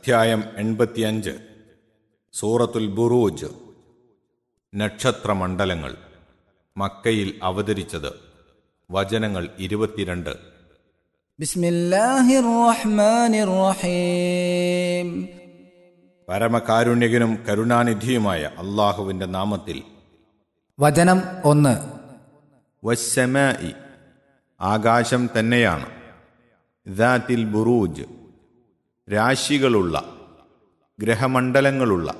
അധ്യായം എൺപത്തിയഞ്ച് സൂറത്തുൽ ബുറൂജ് നക്ഷത്രമണ്ഡലങ്ങൾ മക്കയിൽ അവതരിച്ചത് വചനങ്ങൾ ഇരുപത്തിരണ്ട് بسم الله الرحمن الرحيم പരമകാരുണ്യകനും കരുണാനിധിയുമായ അള്ളാഹുവിന്റെ നാമത്തിൽ വചനം ഒന്ന് വസ്സമായി ആകാശം തന്നെയാണ് ദാത്തിൽ ബുറൂജ് രാശികളുള്ള ഗ്രഹമണ്ഡലങ്ങളുള്ള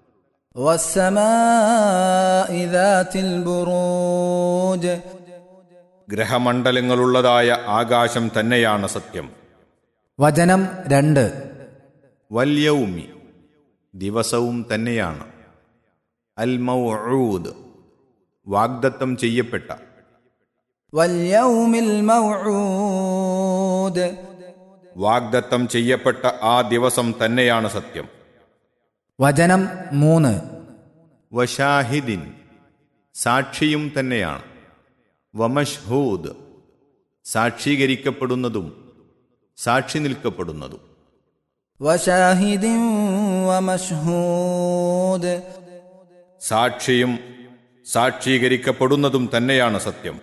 والسماء ذات البروج ഗ്രഹമണ്ഡലങ്ങളുള്ളതായ ആകാശം തന്നെയാണ് സത്യം വചനം രണ്ട് വല്യൗമി ദിവസവും തന്നെയാണ് അൽ മൗഊദ് വാഗ്ദത്തം ചെയ്യപ്പെട്ട واليوم الموعود വാഗ്ദത്തം ചെയ്യപ്പെട്ട ആ ദിവസം തന്നെയാണ് സത്യം വചനം മൂന്ന് വഷാഹിദിൻ സാക്ഷിയും തന്നെയാണ് വമഷ്ഹൂദ് സാക്ഷീകരിക്കപ്പെടുന്നതും സാക്ഷി നിൽക്കപ്പെടുന്നതും وشاهد ومشهود സാക്ഷിയും സാക്ഷീകരിക്കപ്പെടുന്നതും തന്നെയാണ് സത്യം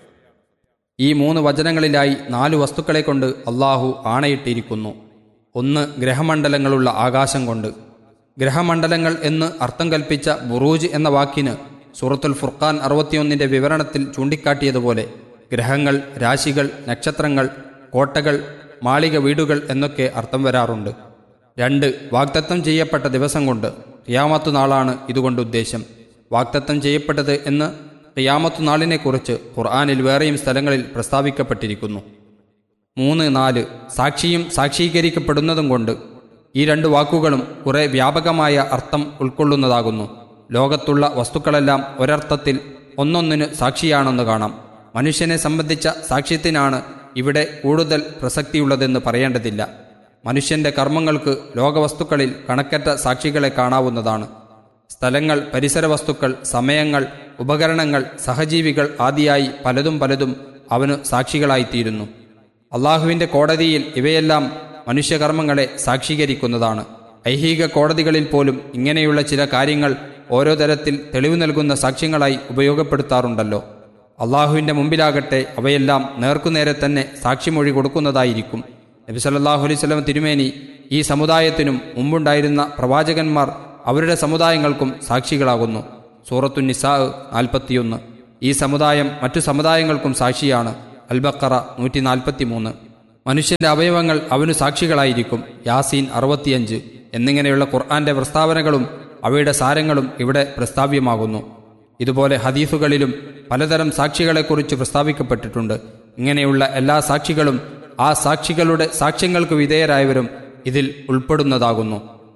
ഈ മൂന്ന് വചനങ്ങളിലായി നാലു വസ്തുക്കളെ കൊണ്ട് അള്ളാഹു ആണയിട്ടിരിക്കുന്നു ഒന്ന് ഗ്രഹമണ്ഡലങ്ങളുള്ള ആകാശം കൊണ്ട് ഗ്രഹമണ്ഡലങ്ങൾ എന്ന് അർത്ഥം കൽപ്പിച്ച ബുറൂജ് എന്ന വാക്കിന് സൂറത്തുൽ ഫുർഖാൻ അറുപത്തിയൊന്നിന്റെ വിവരണത്തിൽ ചൂണ്ടിക്കാട്ടിയതുപോലെ ഗ്രഹങ്ങൾ രാശികൾ നക്ഷത്രങ്ങൾ കോട്ടകൾ മാളിക വീടുകൾ എന്നൊക്കെ അർത്ഥം വരാറുണ്ട് രണ്ട് വാഗ്ദത്തം ചെയ്യപ്പെട്ട ദിവസം കൊണ്ട് ഖിയാമത്തു നാളാണ് ഇതുകൊണ്ട് ഉദ്ദേശം വാഗ്ദത്തം ചെയ്യപ്പെട്ടത് എന്ന് ഖിയാമത്തു നാളിനെക്കുറിച്ച് ഖുർആാനിൽ വേറെയും സ്ഥലങ്ങളിൽ പ്രസ്താവിക്കപ്പെട്ടിരിക്കുന്നു മൂന്ന് നാല് സാക്ഷിയും സാക്ഷീകരിക്കപ്പെടുന്നതും കൊണ്ട് ഈ രണ്ട് വാക്കുകളും കുറെ വ്യാപകമായ അർത്ഥം ഉൾക്കൊള്ളുന്നതാകുന്നു ലോകത്തുള്ള വസ്തുക്കളെല്ലാം ഒരർത്ഥത്തിൽ ഒന്നൊന്നിന് സാക്ഷിയാണെന്ന് കാണാം മനുഷ്യനെ സംബന്ധിച്ച സാക്ഷ്യത്തിനാണ് ഇവിടെ കൂടുതൽ പ്രസക്തിയുള്ളതെന്ന് പറയേണ്ടതില്ല മനുഷ്യന്റെ കർമ്മങ്ങൾക്ക് ലോകവസ്തുക്കളിൽ കണക്കറ്റ സാക്ഷികളെ കാണാവുന്നതാണ് സ്ഥലങ്ങൾ പരിസര വസ്തുക്കൾ സമയങ്ങൾ ഉപകരണങ്ങൾ സഹജീവികൾ ആദിയായി പലതും പലതും അവനു സാക്ഷികളായിത്തീരുന്നു അള്ളാഹുവിന്റെ കോടതിയിൽ ഇവയെല്ലാം മനുഷ്യകർമ്മങ്ങളെ സാക്ഷീകരിക്കുന്നതാണ് ഐഹിക കോടതികളിൽ പോലും ഇങ്ങനെയുള്ള ചില കാര്യങ്ങൾ ഓരോ തരത്തിൽ തെളിവ് നൽകുന്ന സാക്ഷ്യങ്ങളായി ഉപയോഗപ്പെടുത്താറുണ്ടല്ലോ അള്ളാഹുവിന്റെ മുമ്പിലാകട്ടെ അവയെല്ലാം നേർക്കുനേരെ തന്നെ സാക്ഷിമൊഴി കൊടുക്കുന്നതായിരിക്കും നബി സല്ലല്ലാഹു അലൈഹി വസല്ലം തിരുമേനി ഈ സമുദായത്തിനും മുമ്പുണ്ടായിരുന്ന പ്രവാചകന്മാർ അവരുടെ സമുദായങ്ങൾക്കും സാക്ഷികളാകുന്നു സൂറത്തു നിസാ നാൽപ്പത്തിയൊന്ന് ഈ സമുദായം മറ്റു സമുദായങ്ങൾക്കും സാക്ഷിയാണ് അൽബക്കറ നൂറ്റി നാൽപ്പത്തിമൂന്ന് മനുഷ്യന്റെ അവയവങ്ങൾ അവനു സാക്ഷികളായിരിക്കും യാസീൻ അറുപത്തിയഞ്ച് എന്നിങ്ങനെയുള്ള ഖുർആന്റെ പ്രസ്താവനകളും അവയുടെ സാരങ്ങളും ഇവിടെ പ്രസ്താവ്യമാകുന്നു ഇതുപോലെ ഹദീസുകളിലും പലതരം സാക്ഷികളെക്കുറിച്ച് പ്രസ്താവിക്കപ്പെട്ടിട്ടുണ്ട് ഇങ്ങനെയുള്ള എല്ലാ സാക്ഷികളും ആ സാക്ഷികളുടെ സാക്ഷ്യങ്ങൾക്ക് വിധേയരായവരും ഇതിൽ ഉൾപ്പെടുന്നതാകുന്നു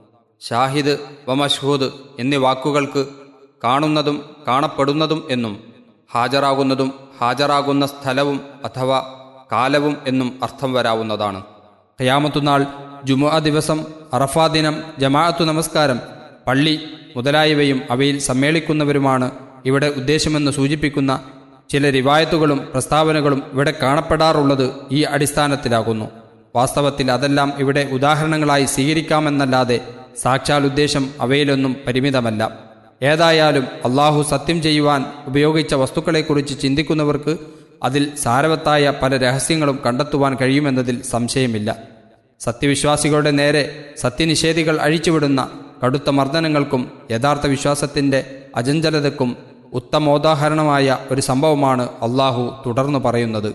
ഷാഹിദ് വമഷ്ഹൂദ് എന്നീ വാക്കുകൾക്ക് കാണുന്നതും കാണപ്പെടുന്നതും എന്നും ഹാജരാകുന്നതും ഹാജരാകുന്ന സ്ഥലവും അഥവാ കാലവും എന്നും അർത്ഥം വരാവുന്നതാണ് ഖിയാമത്തുനാൾ ജുമുഅ ദിവസം അറഫാ ദിനം ജമാഅത്തു നമസ്കാരം പള്ളി മുതലായവയും അവയിൽ സമ്മേളിക്കുന്നവരുമാണ് ഇവിടെ ഉദ്ദേശമെന്ന് സൂചിപ്പിക്കുന്ന ചില റിവായത്തുകളും പ്രസ്താവനകളും ഇവിടെ കാണപ്പെടാറുള്ളത് ഈ അടിസ്ഥാനത്തിലാകുന്നു വാസ്തവത്തിൽ അതെല്ലാം ഇവിടെ ഉദാഹരണങ്ങളായി സ്വീകരിക്കാമെന്നല്ലാതെ സാക്ഷാൽ ഉദ്ദേശം അവയിലൊന്നും പരിമിതമല്ല ഏതായാലും അള്ളാഹു സത്യം ചെയ്യുവാൻ ഉപയോഗിച്ച വസ്തുക്കളെക്കുറിച്ച് ചിന്തിക്കുന്നവർക്ക് അതിൽ സാരവത്തായ പല രഹസ്യങ്ങളും കണ്ടെത്തുവാൻ കഴിയുമെന്നതിൽ സംശയമില്ല സത്യവിശ്വാസികളുടെ നേരെ സത്യനിഷേധികൾ അഴിച്ചുവിടുന്ന കടുത്ത മർദ്ദനങ്ങൾക്കും യഥാർത്ഥ വിശ്വാസത്തിന്റെ അചഞ്ചലതയ്ക്കും ഉത്തമോദാഹരണമായ ഒരു സംഭവമാണ് അള്ളാഹു തുടർന്നു പറയുന്നത്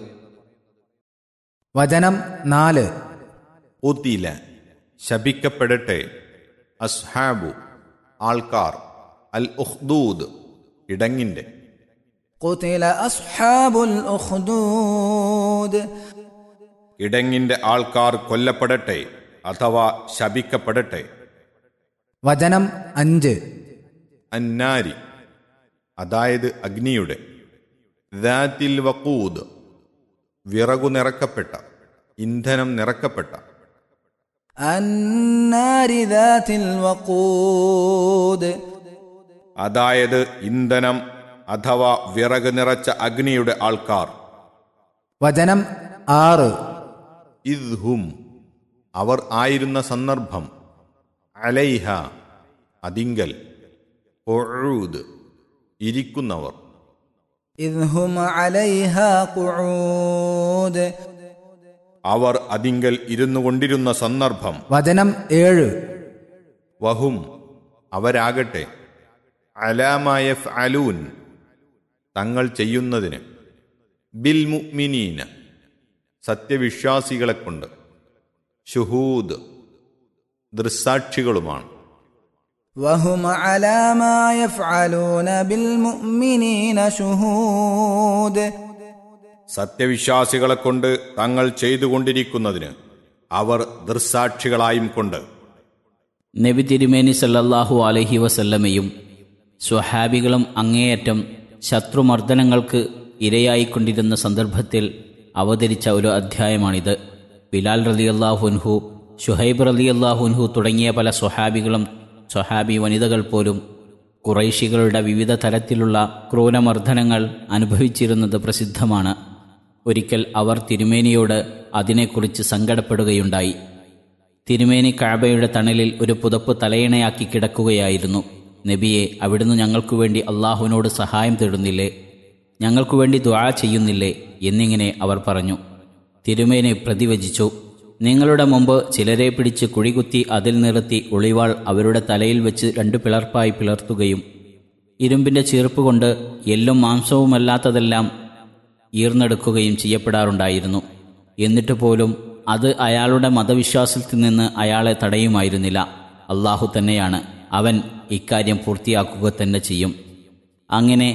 വചനം നാല് ഉത്തില ശപിക്കപ്പെടട്ടെ അസ്ഹാബു ആൾക്കാർ അൽ ഉഹ്ദൂദ് ഇടങ്ങിന്റെ قتل أصحاب الأخدود ഇടങ്ങിന്റെ ആൾക്കാർ കൊല്ലപ്പെടട്ടെ അഥവാ ശപിക്കപ്പെടട്ടെ വചനം അഞ്ച് അന്നാരി അതായത് അഗ്നിയുടെ ദാത്തിൽ വക്കൂദ് വിറകു നിറക്കപ്പെട്ട ഇന്ധനം നിറക്കപ്പെട്ട النار ذات الوقود അതായത് ഇന്ധനം അഥവാ വിറക് നിറച്ച അഗ്നിയുടെ ആൾക്കാർ വചനം ആറ് ഇദ്ഹും അവർ ആയിരുന്ന സന്ദർഭം അലൈഹ അതിങ്കൽ ഒഴൂദ് ഇരിക്കുന്നവർ إذ هم عليها قعود അവർ അതിങ്കൽ ഇരുന്നു കൊണ്ടിരുന്ന സന്ദർഭം വചനം ഏഴ് വഹും അവരാകട്ടെ അലാമായ അലൂൻ തങ്ങൾ ചെയ്യുന്നതിന് ബിൽ മുഅ്മിനീന സത്യവിശ്വാസികളെ കൊണ്ട് ഷുഹൂദ് ദൃസാക്ഷികളുമാണ് وهم على ما يفعلون بالمؤمنين شهود സത്യവിശ്വാസികളെ കൊണ്ട് തങ്ങൾ ചെയ്തുകൊണ്ടിരിക്കുന്നതിന് അവർ ദൃസാക്ഷികളായും കൊണ്ട് നബി തിരുമേനി സല്ലല്ലാഹു അലൈഹി വസല്ലമയും സ്വഹാബികളും അങ്ങേയറ്റം ശത്രുമർദ്ദനങ്ങൾക്ക് ഇരയായിക്കൊണ്ടിരുന്ന സന്ദർഭത്തിൽ അവതരിച്ച ഒരു അധ്യായമാണിത് ബിലാൽ റലിയല്ലാഹുൻഹു ഷുഹൈബ് റലിയല്ലാഹുൻഹു തുടങ്ങിയ പല സ്വഹാബികളും സ്വഹാബി വനിതകൾ പോലും കുറൈശികളുടെ വിവിധ തരത്തിലുള്ള ക്രൂരമർദ്ദനങ്ങൾ അനുഭവിച്ചിരുന്നത് പ്രസിദ്ധമാണ് ഒരിക്കൽ അവർ തിരുമേനിയോട് അതിനെക്കുറിച്ച് സങ്കടപ്പെടുകയുണ്ടായി തിരുമേനി കാബയുടെ തണലിൽ ഒരു പുതപ്പ് തലയിണയാക്കി കിടക്കുകയായിരുന്നു നബിയെ അവിടുന്ന് ഞങ്ങൾക്കു വേണ്ടി അള്ളാഹുവിനോട് സഹായം തേടുന്നില്ലേ ഞങ്ങൾക്കു വേണ്ടി ദ്വാ ചെയ്യുന്നില്ലേ എന്നിങ്ങനെ അവർ പറഞ്ഞു തിരുമേനി പ്രതിവചിച്ചു നിങ്ങളുടെ മുമ്പ് ചിലരെ പിടിച്ച് കുഴികുത്തി അതിൽ നിർത്തി ഒളിവാൾ അവരുടെ തലയിൽ വെച്ച് രണ്ടു പിളർപ്പായി പിളർത്തുകയും ഇരുമ്പിന്റെ ചീർപ്പ് കൊണ്ട് എല്ലും മാംസവുമല്ലാത്തതെല്ലാം ഈർന്നെടുക്കുകയും ചെയ്യപ്പെടാറുണ്ടായിരുന്നു എന്നിട്ട് പോലും അത് അയാളുടെ മതവിശ്വാസത്തിൽ നിന്ന് അയാളെ തടയുമായിരുന്നില്ല അള്ളാഹു തന്നെയാണ് അവൻ ഇക്കാര്യം പൂർത്തിയാക്കുക തന്നെ ചെയ്യും അങ്ങനെ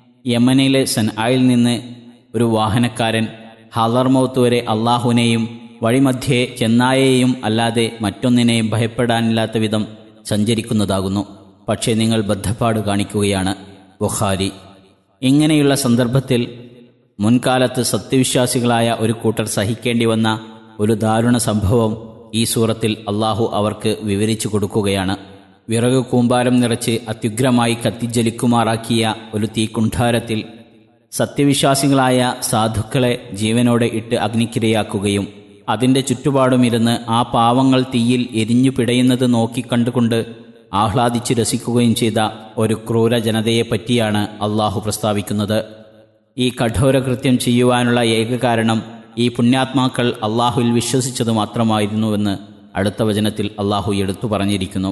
യമനിലെ സൻആയിൽ നിന്ന് ഒരു വാഹനക്കാരൻ ഹലർമൗത്ത് വരെ അള്ളാഹുവിനെയും വഴിമധ്യേ ചെന്നായെയും അല്ലാതെ മറ്റൊന്നിനെയും ഭയപ്പെടാനില്ലാത്ത വിധം സഞ്ചരിക്കുന്നതാകുന്നു പക്ഷേ നിങ്ങൾ ബദ്ധപ്പാട് കാണിക്കുകയാണ് ബുഖാരി ഇങ്ങനെയുള്ള സന്ദർഭത്തിൽ മുൻകാലത്ത് സത്യവിശ്വാസികളായ ഒരു കൂട്ടർ സഹിക്കേണ്ടി വന്ന ഒരു ദാരുണ സംഭവം ഈ സൂറത്തിൽ അള്ളാഹു അവർക്ക് വിവരിച്ചു കൊടുക്കുകയാണ് വിറക് കൂമ്പാരം നിറച്ച് അത്യുഗ്രമായി കത്തിജ്വലിക്കുമാറാക്കിയ ഒരു തീക്കുണ്ഠാരത്തിൽ സത്യവിശ്വാസികളായ സാധുക്കളെ ജീവനോടെ ഇട്ട് അഗ്നിക്കിരയാക്കുകയും അതിൻ്റെ ചുറ്റുപാടുമിരുന്ന് ആ പാവങ്ങൾ തീയിൽ എരിഞ്ഞു പിടയുന്നത് നോക്കിക്കണ്ടുകൊണ്ട് ആഹ്ലാദിച്ചു രസിക്കുകയും ചെയ്ത ഒരു ക്രൂര ജനതയെപ്പറ്റിയാണ് അള്ളാഹു പ്രസ്താവിക്കുന്നത് ഈ കഠോരകൃത്യം ചെയ്യുവാനുള്ള ഏക കാരണം ഈ പുണ്യാത്മാക്കൾ അള്ളാഹുവിൽ വിശ്വസിച്ചത് മാത്രമായിരുന്നുവെന്ന് അടുത്ത വചനത്തിൽ അള്ളാഹു എടുത്തു പറഞ്ഞിരിക്കുന്നു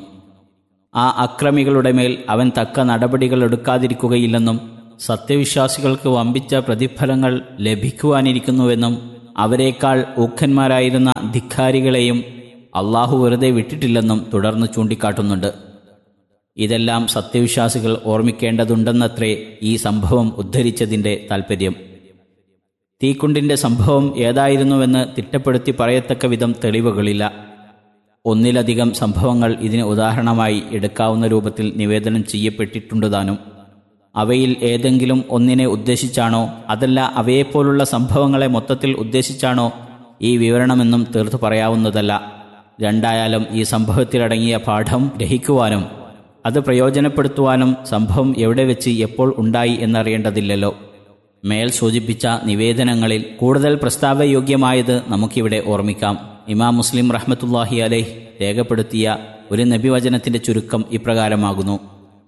ആ അക്രമികളുടെ മേൽ അവൻ തക്ക നടപടികൾ എടുക്കാതിരിക്കുകയില്ലെന്നും സത്യവിശ്വാസികൾക്ക് വമ്പിച്ച പ്രതിഫലങ്ങൾ ലഭിക്കുവാനിരിക്കുന്നുവെന്നും അവരെക്കാൾ ഊഖന്മാരായിരുന്ന ധിക്കാരികളെയും അള്ളാഹു വെറുതെ വിട്ടിട്ടില്ലെന്നും തുടർന്ന് ചൂണ്ടിക്കാട്ടുന്നുണ്ട് ഇതെല്ലാം സത്യവിശ്വാസികൾ ഓർമ്മിക്കേണ്ടതുണ്ടെന്നത്രേ ഈ സംഭവം ഉദ്ധരിച്ചതിൻ്റെ താൽപ്പര്യം തീക്കുണ്ടിൻ്റെ സംഭവം ഏതായിരുന്നുവെന്ന് തിട്ടപ്പെടുത്തി പറയത്തക്ക വിധം തെളിവുകളില്ല ഒന്നിലധികം സംഭവങ്ങൾ ഇതിന് ഉദാഹരണമായി എടുക്കാവുന്ന രൂപത്തിൽ നിവേദനം ചെയ്യപ്പെട്ടിട്ടുണ്ട് താനും അവയിൽ ഏതെങ്കിലും ഒന്നിനെ ഉദ്ദേശിച്ചാണോ അതല്ല അവയെപ്പോലുള്ള സംഭവങ്ങളെ മൊത്തത്തിൽ ഉദ്ദേശിച്ചാണോ ഈ വിവരണമെന്നും തീർത്തു പറയാവുന്നതല്ല രണ്ടായാലും ഈ സംഭവത്തിലടങ്ങിയ പാഠം ഗ്രഹിക്കുവാനും അത് പ്രയോജനപ്പെടുത്തുവാനും സംഭവം എവിടെ വെച്ച് എപ്പോൾ ഉണ്ടായി എന്നറിയേണ്ടതില്ലല്ലോ മേൽ സൂചിപ്പിച്ച നിവേദനങ്ങളിൽ കൂടുതൽ പ്രസ്താവയോഗ്യമായത് നമുക്കിവിടെ ഓർമ്മിക്കാം ഇമാം മുസ്ലിം റഹ്മത്തുല്ലാഹി അലൈഹ് രേഖപ്പെടുത്തിയ ഒരു നബിവചനത്തിന്റെ ചുരുക്കം ഇപ്രകാരമാകുന്നു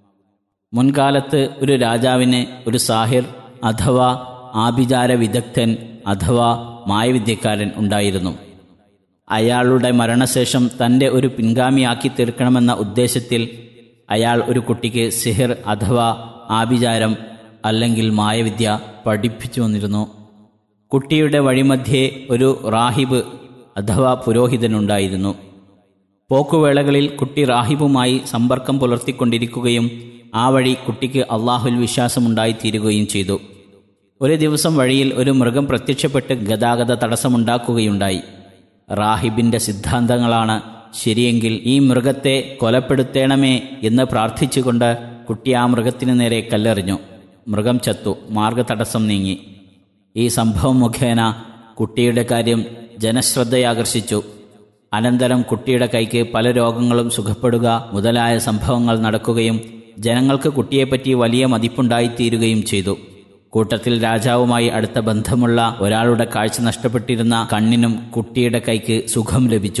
മുൻകാലത്ത് ഒരു രാജാവിന് ഒരു സാഹിർ അഥവാ ആഭിചാര വിദഗ്ധൻ അഥവാ മായവിദ്യക്കാരൻ ഉണ്ടായിരുന്നു അയാളുടെ മരണശേഷം തൻ്റെ ഒരു പിൻഗാമിയാക്കി തീർക്കണമെന്ന ഉദ്ദേശത്തിൽ അയാൾ ഒരു കുട്ടിക്ക് സിഹിർ അഥവാ ആഭിചാരം അല്ലെങ്കിൽ മായവിദ്യ പഠിപ്പിച്ചു വന്നിരുന്നു കുട്ടിയുടെ വഴിമധ്യേ ഒരു റാഹിബ് അഥവാ പുരോഹിതനുണ്ടായിരുന്നു പോക്കുവേളകളിൽ കുട്ടി റാഹിബുമായി സമ്പർക്കം പുലർത്തിക്കൊണ്ടിരിക്കുകയും ആ വഴി കുട്ടിക്ക് അള്ളാഹുൽ വിശ്വാസമുണ്ടായിത്തീരുകയും ചെയ്തു ഒരു ദിവസം വഴിയിൽ ഒരു മൃഗം പ്രത്യക്ഷപ്പെട്ട് ഗതാഗത തടസ്സമുണ്ടാക്കുകയുണ്ടായി റാഹിബിന്റെ സിദ്ധാന്തങ്ങളാണ് ശരിയെങ്കിൽ ഈ മൃഗത്തെ കൊലപ്പെടുത്തേണമേ എന്ന് പ്രാർത്ഥിച്ചുകൊണ്ട് കുട്ടി ആ മൃഗത്തിനു നേരെ കല്ലെറിഞ്ഞു മൃഗം ചത്തു മാർഗതടസ്സം നീങ്ങി ഈ സംഭവം മുഖേന കുട്ടിയുടെ കാര്യം ജനശ്രദ്ധയാകർഷിച്ചു അനന്തരം കുട്ടിയുടെ കൈക്ക് പല രോഗങ്ങളും സുഖപ്പെടുക മുതലായ സംഭവങ്ങൾ നടക്കുകയും ജനങ്ങൾക്ക് കുട്ടിയെപ്പറ്റി വലിയ മതിപ്പുണ്ടായിത്തീരുകയും ചെയ്തു കൂട്ടത്തിൽ രാജാവുമായി അടുത്ത ബന്ധമുള്ള ഒരാളുടെ കാഴ്ച നഷ്ടപ്പെട്ടിരുന്ന കണ്ണിനും കുട്ടിയുടെ കൈക്ക് സുഖം ലഭിച്ചു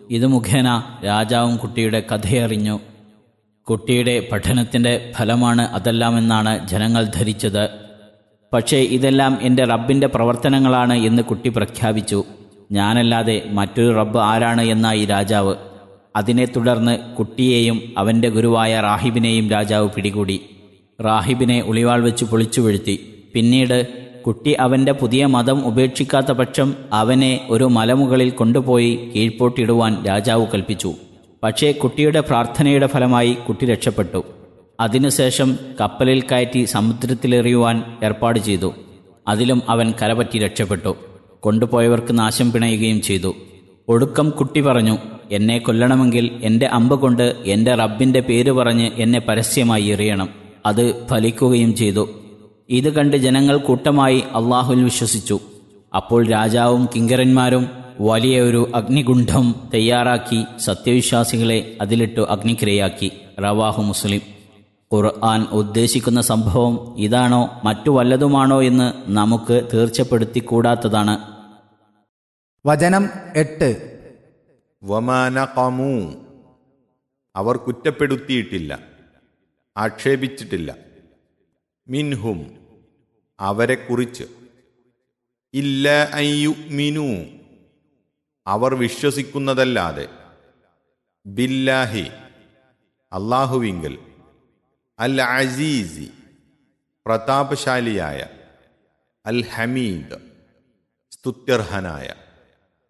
ഇത് മുഖേന രാജാവും കുട്ടിയുടെ കഥയറിഞ്ഞു കുട്ടിയുടെ പഠനത്തിൻ്റെ ഫലമാണ് അതെല്ലാമെന്നാണ് ജനങ്ങൾ ധരിച്ചത് പക്ഷേ ഇതെല്ലാം എൻ്റെ റബ്ബിൻ്റെ പ്രവർത്തനങ്ങളാണ് എന്ന് കുട്ടി പ്രഖ്യാപിച്ചു ഞാനല്ലാതെ മറ്റൊരു റബ്ബ് ആരാണ് എന്നായി രാജാവ് അതിനെ തുടർന്ന് കുട്ടിയെയും അവൻ്റെ ഗുരുവായ റാഹിബിനെയും രാജാവ് പിടികൂടി റാഹിബിനെ ഉളിവാൾ വെച്ച് പൊളിച്ചു വീഴ്ത്തി പിന്നീട് കുട്ടി അവൻ്റെ പുതിയ മതം ഉപേക്ഷിക്കാത്ത പക്ഷം അവനെ ഒരു മലമുകളിൽ കൊണ്ടുപോയി കീഴ്പോട്ടിടുവാൻ രാജാവ് കൽപ്പിച്ചു പക്ഷേ കുട്ടിയുടെ പ്രാർത്ഥനയുടെ ഫലമായി കുട്ടി രക്ഷപ്പെട്ടു അതിനുശേഷം കപ്പലിൽ കയറ്റി സമുദ്രത്തിലെറിയുവാൻ ഏർപ്പാട് ചെയ്തു അതിലും അവൻ കരപറ്റി രക്ഷപ്പെട്ടു കൊണ്ടുപോയവർക്ക് നാശം പിണയുകയും ചെയ്തു ഒടുക്കം കുട്ടി പറഞ്ഞു എന്നെ കൊല്ലണമെങ്കിൽ എൻ്റെ അമ്പ് കൊണ്ട് എൻ്റെ റബ്ബിൻ്റെ പേര് പറഞ്ഞ് എന്നെ പരസ്യമായി എറിയണം അത് ഫലിക്കുകയും ചെയ്തു ഇത് കണ്ട് ജനങ്ങൾ കൂട്ടമായി അള്ളാഹുൽ വിശ്വസിച്ചു അപ്പോൾ രാജാവും കിങ്കരന്മാരും വലിയ ഒരു അഗ്നികുണ്ഠം തയ്യാറാക്കി സത്യവിശ്വാസികളെ അതിലിട്ടു അഗ്നിക്കിരയാക്കി റവാഹു മുസ്ലിം ഖുർആൻ ഉദ്ദേശിക്കുന്ന സംഭവം ഇതാണോ മറ്റു വല്ലതുമാണോ എന്ന് നമുക്ക് തീർച്ചപ്പെടുത്തിക്കൂടാത്തതാണ് വചനം എട്ട് വമാനകമൂ അവർ കുറ്റപ്പെടുത്തിയിട്ടില്ല ആക്ഷേപിച്ചിട്ടില്ല മിൻഹും അവരെക്കുറിച്ച് ഇല്ല അയ്യു മിനു അവർ വിശ്വസിക്കുന്നതല്ലാതെ ബില്ലാഹി അള്ളാഹുവിങ്കൽ അൽ അസീസി പ്രതാപശാലിയായ അൽ ഹമീദ് സ്തുത്യർഹനായ